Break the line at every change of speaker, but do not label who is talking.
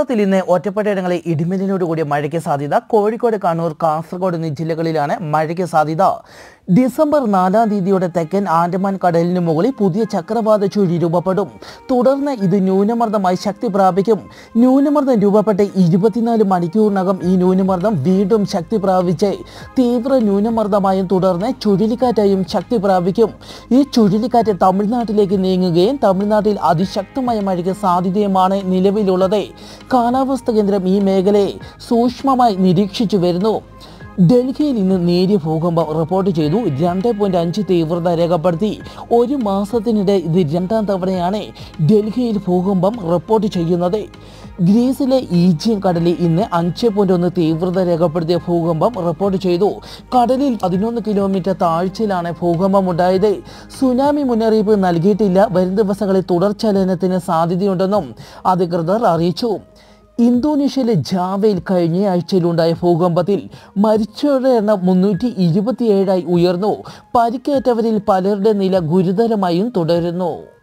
കേരളത്തിൽ ഇന്ന് ഒറ്റപ്പെട്ടയിടങ്ങളിൽ ഇടിമിന്നലോട് കൂടിയ മഴയ്ക്ക് സാധ്യത കോഴിക്കോട് കണ്ണൂർ കാസർഗോഡ് എന്നീ ജില്ലകളിലാണ് മഴയ്ക്ക് സാധ്യത ഡിസംബർ നാലാം തീയതിയോടെ തെക്കൻ ആൻഡമാൻ കടലിന് മുകളിൽ പുതിയ ചക്രവാത ചുഴി രൂപപ്പെടും തുടർന്ന് ഇത് ന്യൂനമർദ്ദമായി ശക്തി പ്രാപിക്കും ന്യൂനമർദ്ദം രൂപപ്പെട്ട് ഇരുപത്തിനാല് മണിക്കൂറിനകം ഈ ന്യൂനമർദ്ദം വീണ്ടും ശക്തി പ്രാപിച്ച് തീവ്ര ന്യൂനമർദ്ദമായും തുടർന്ന് ചുഴലിക്കാറ്റായും ശക്തി പ്രാപിക്കും ഈ ചുഴലിക്കാറ്റ് തമിഴ്നാട്ടിലേക്ക് നീങ്ങുകയും തമിഴ്നാട്ടിൽ അതിശക്തമായ മഴയ്ക്ക് സാധ്യതയുമാണ് നിലവിലുള്ളത് കാലാവസ്ഥ കേന്ദ്രം ഈ മേഖലയെ സൂക്ഷ്മമായി നിരീക്ഷിച്ചു വരുന്നു ഡൽഹിയിൽ ഇന്ന് നേരിയ ഭൂകമ്പം റിപ്പോർട്ട് ചെയ്തു രണ്ട് പോയിന്റ് അഞ്ച് തീവ്രത രേഖപ്പെടുത്തി ഒരു മാസത്തിനിടെ ഇത് രണ്ടാം തവണയാണ് ഡൽഹിയിൽ ഭൂകമ്പം റിപ്പോർട്ട് ചെയ്യുന്നത് ഗ്രീസിലെ ഈജിയൻ കടലിൽ ഇന്ന് അഞ്ച് പോയിന്റ് ഒന്ന് തീവ്രത രേഖപ്പെടുത്തിയ ഭൂകമ്പം റിപ്പോർട്ട് ചെയ്തു കടലിൽ പതിനൊന്ന് കിലോമീറ്റർ താഴ്ചയിലാണ് ഭൂകമ്പം ഉണ്ടായത് സുനാമി മുന്നറിയിപ്പ് നൽകിയിട്ടില്ല വരും ദിവസങ്ങളിൽ തുടർചലനത്തിന് സാധ്യതയുണ്ടെന്നും അധികൃതർ അറിയിച്ചു ഇന്തോനേഷ്യയിലെ ജാവയിൽ കഴിഞ്ഞ ആഴ്ചയിലുണ്ടായ ഭൂകമ്പത്തിൽ മരിച്ചവരുടെ എണ്ണം മുന്നൂറ്റി ഇരുപത്തിയേഴായി ഉയർന്നു പരിക്കേറ്റവരിൽ പലരുടെ നില ഗുരുതരമായും തുടരുന്നു